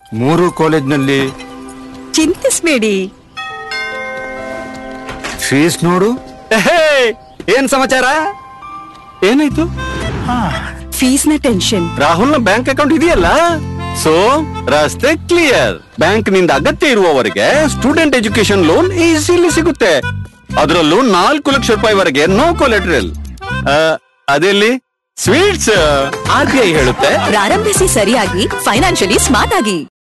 ಮೂರು ಕಾಲೇಜ್ನಲ್ಲಿ ಚಿಂತಿಸ್ಬೇಡಿ ಫೀಸ್ ನೋಡು ಎಹೇ, ಏನ್ ಸಮಾಚಾರ ಏನಾಯ್ತು ಫೀಸ್ನ ಟೆನ್ಷನ್ ರಾಹುಲ್ನ ಬ್ಯಾಂಕ್ ಅಕೌಂಟ್ ಇದೆಯಲ್ಲ ಸೊ ರಸ್ತೆ ಕ್ಲಿಯರ್ ಬ್ಯಾಂಕ್ ನಿಂದ ಅಗತ್ಯ ಇರುವವರೆಗೆ ಸ್ಟೂಡೆಂಟ್ ಎಜುಕೇಶನ್ ಲೋನ್ ಈಸಿಲಿ ಸಿಗುತ್ತೆ ಅದರಲ್ಲೂ ನಾಲ್ಕು ಲಕ್ಷ ರೂಪಾಯಿವರೆಗೆ ನೋ ಕೊಲೆಟ್ರಲ್ ಅದೆಲ್ಲಿ ಸ್ವೀಟ್ಸ್ ಆರ್ ಬಿ ಐ ಹೇಳುತ್ತೆ ಪ್ರಾರಂಭಿಸಿ ಸರಿಯಾಗಿ ಫೈನಾನ್ಷಿಯಲಿ ಸ್ಮಾರ್ಟ್ ಆಗಿ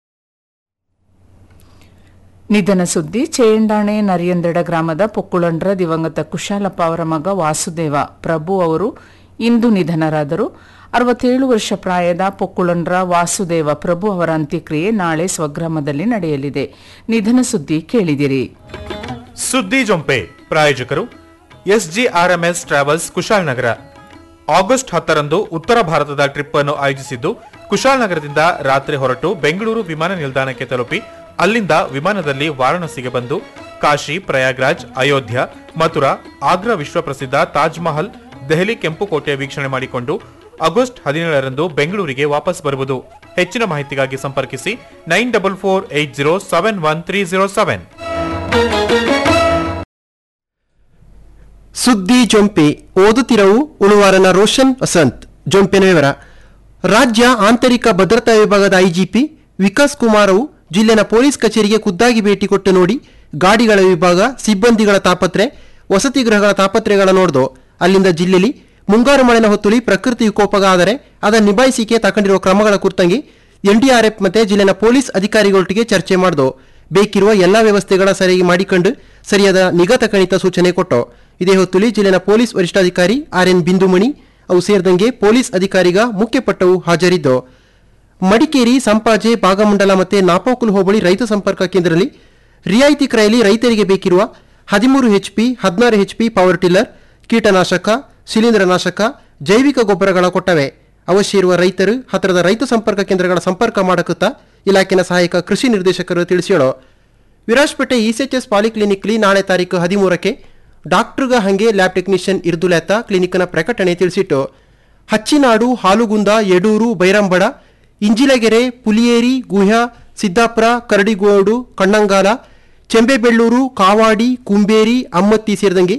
ನಿಧನ ಸುದ್ದಿ ಚೇಂಡಾಣೆ ನರಿಯಂದಡ ಗ್ರಾಮದ ಪೊಕ್ಕುಳಂಡ್ರ ದಿವಂಗತ ಕುಶಾಲಪ್ಪ ಅವರ ಮಗ ವಾಸುದೇವ ಪ್ರಭು ಅವರು ಇಂದು ನಿಧನರಾದರು ಅರವತ್ತೇಳು ವರ್ಷ ಪ್ರಾಯದ ಪೊಕ್ಕುಳಂಡ್ರ ವಾಸುದೇವ ಪ್ರಭು ಅವರ ಅಂತ್ಯಕ್ರಿಯೆ ನಾಳೆ ಸ್ವಗ್ರಾಮದಲ್ಲಿ ನಡೆಯಲಿದೆ ನಿಧನ ಸುದ್ದಿ ಕೇಳಿದಿರಿ ಸುದ್ದಿ ಜೊಂಪೆ ಪ್ರಾಯೋಜಕರು ಎಸ್ಜಿಆರ್ಎಂಎಸ್ ಟ್ರಾವೆಲ್ಸ್ ಕುಶಾಲನಗರ ಆಗಸ್ಟ್ ಹತ್ತರಂದು ಉತ್ತರ ಭಾರತದ ಟ್ರಿಪ್ ಅನ್ನು ಆಯೋಜಿಸಿದ್ದು ಕುಶಾಲನಗರದಿಂದ ರಾತ್ರಿ ಹೊರಟು ಬೆಂಗಳೂರು ವಿಮಾನ ನಿಲ್ದಾಣಕ್ಕೆ ತಲುಪಿ ಅಲ್ಲಿಂದ ವಿಮಾನದಲ್ಲಿ ವಾರಾಣಸಿಗೆ ಬಂದು ಕಾಶಿ ಪ್ರಯಾಗ್ರಾಜ್ ಅಯೋಧ್ಯ ಮಥುರಾ ಆಗ್ರಾ ವಿಶ್ವಪ್ರಸಿದ್ಧ ತಾಜ್ ಮಹಲ್ ದೆಹಲಿ ಕೆಂಪುಕೋಟೆ ವೀಕ್ಷಣೆ ಮಾಡಿಕೊಂಡು ಆಗಸ್ಟ್ ಹದಿನೇಳರಂದು ಬೆಂಗಳೂರಿಗೆ ವಾಪಸ್ ಬರುವುದು ಹೆಚ್ಚಿನ ಮಾಹಿತಿಗಾಗಿ ಸಂಪರ್ಕಿಸಿ nine double four eight zero seven one three zero seven ಸುದ್ದಿ ಜೊಂಪೆ ಓದುತ್ತಿರವು ಉಳುವಾರನ ರೋಷನ್ ವಸಂತ್ ಜೊಂಪಿನ ವಿವರ ರಾಜ್ಯ ಆಂತರಿಕ ಭದ್ರತಾ ವಿಭಾಗದ ಐಜಿಪಿ ವಿಕಾಸ್ ಕುಮಾರ್ ಅವು ಜಿಲ್ಲೆನ ಪೊಲೀಸ್ ಕಚೇರಿಗೆ ಖುದ್ದಾಗಿ ಭೇಟಿ ಕೊಟ್ಟು ನೋಡಿ ಗಾಡಿಗಳ ವಿಭಾಗ ಸಿಬ್ಬಂದಿಗಳ ತಾಪತ್ರೆ ವಸತಿ ಗೃಹಗಳ ತಾಪತ್ರೆಗಳ ನೋಡ್ದು ಅಲ್ಲಿಂದ ಜಿಲ್ಲೆಯಲ್ಲಿ ಮುಂಗಾರು ಮಳೆನ ಹೊತ್ತುಲಿ ಪ್ರಕೃತಿ ವಿಕೋಪಗ ಆದರೆ ಅದನ್ನ ನಿಭಾಯಿಸಿಕೆ ತಗೊಂಡಿರುವ ಕ್ರಮಗಳ ಕುರಿತಂಗಿ ಎನ್ಡಿಆರ್ಎಫ್ ಮತ್ತೆ ಜಿಲ್ಲೆನ ಪೊಲೀಸ್ ಅಧಿಕಾರಿಗಳೊಟ್ಟಿಗೆ ಚರ್ಚೆ ಮಾಡ್ದು ಬೇಕಿರುವ ಎಲ್ಲಾ ವ್ಯವಸ್ಥೆಗಳ ಸರಿಯಾಗಿ ಮಾಡಿಕೊಂಡು ಸರಿಯಾದ ನಿಗಾ ತಕಣಿತ ಸೂಚನೆ ಕೊಟ್ಟು ಇದೇ ಹೊತ್ತುಲಿ ಜಿಲ್ಲೆನ ಪೊಲೀಸ್ ವರಿಷ್ಠಾಧಿಕಾರಿ ಆರ್ ಎನ್ ಬಿಂದುಮಣಿ ಅವು ಸೇರಿದಂಗೆ ಪೊಲೀಸ್ ಅಧಿಕಾರಿಗ ಮುಖ್ಯ ಪಟ್ಟವು ಹಾಜರಿದ್ದು ಮಡಿಕೇರಿ ಸಂಪಾಜೆ ಭಾಗಮಂಡಲ ಮತ್ತೆ ನಾಪೋಕುಲ್ ಹೋಬಳಿ ರೈತ ಸಂಪರ್ಕ ಕೇಂದ್ರದಲ್ಲಿ ರಿಯಾಯಿತಿ ಕ್ರಯಲ್ಲಿ ರೈತರಿಗೆ ಬೇಕಿರುವ ಹದಿಮೂರು ಎಚ್ಪಿ ಹದಿನಾರು ಎಚ್ಪಿ ಪವರ್ ಟಿಲ್ಲರ್ ಕೀಟನಾಶಕ ಶಿಲೀಂಧ್ರನಾಶಕ ಜೈವಿಕ ಗೊಬ್ಬರಗಳ ಕೊಟ್ಟವೆ ಅವಶ್ಯ ಇರುವ ರೈತರು ಹತ್ತಿರದ ರೈತ ಸಂಪರ್ಕ ಕೇಂದ್ರಗಳ ಸಂಪರ್ಕ ಮಾಡಕುತ್ತಾ ಇಲಾಖೆನ ಸಹಾಯಕ ಕೃಷಿ ನಿರ್ದೇಶಕರು ತಿಳಿಸಿಯೋಳು ವಿರಾಜ್ಪೇಟೆ ಇಸಿಎಚ್ಎಸ್ ಪಾಲಿಕ್ಲಿನಿಕ್ಲಿ ನಾಳೆ ತಾರೀಕು ಹದಿಮೂರಕ್ಕೆ ಡಾಕ್ಟರ್ಗ ಹಂಗೆ ಲ್ಯಾಬ್ ಟೆಕ್ನಿಷಿಯನ್ ಇರ್ದುಲೆತ್ತ ಕ್ಲಿನಿಕ್ನ ಪ್ರಕಟಣೆ ತಿಳಿಸಿಟ್ಟು ಹಚ್ಚಿನಾಡು ಹಾಲುಗುಂದ ಯಡೂರು ಬೈರಂಬಡ ಇಂಜಿಲಗೆರೆ ಪುಲಿಯೇರಿ ಗುಹ್ಯ ಸಿದ್ದಾಪುರ ಕರಡಿಗೋಡು ಕಣ್ಣಂಗಾಲ ಚೆಂಬೆಬೆಳ್ಳೂರು ಕಾವಾಡಿ ಕುಂಬೇರಿ ಅಮ್ಮತ್ತಿ ಸೇರಿದಂಗೆ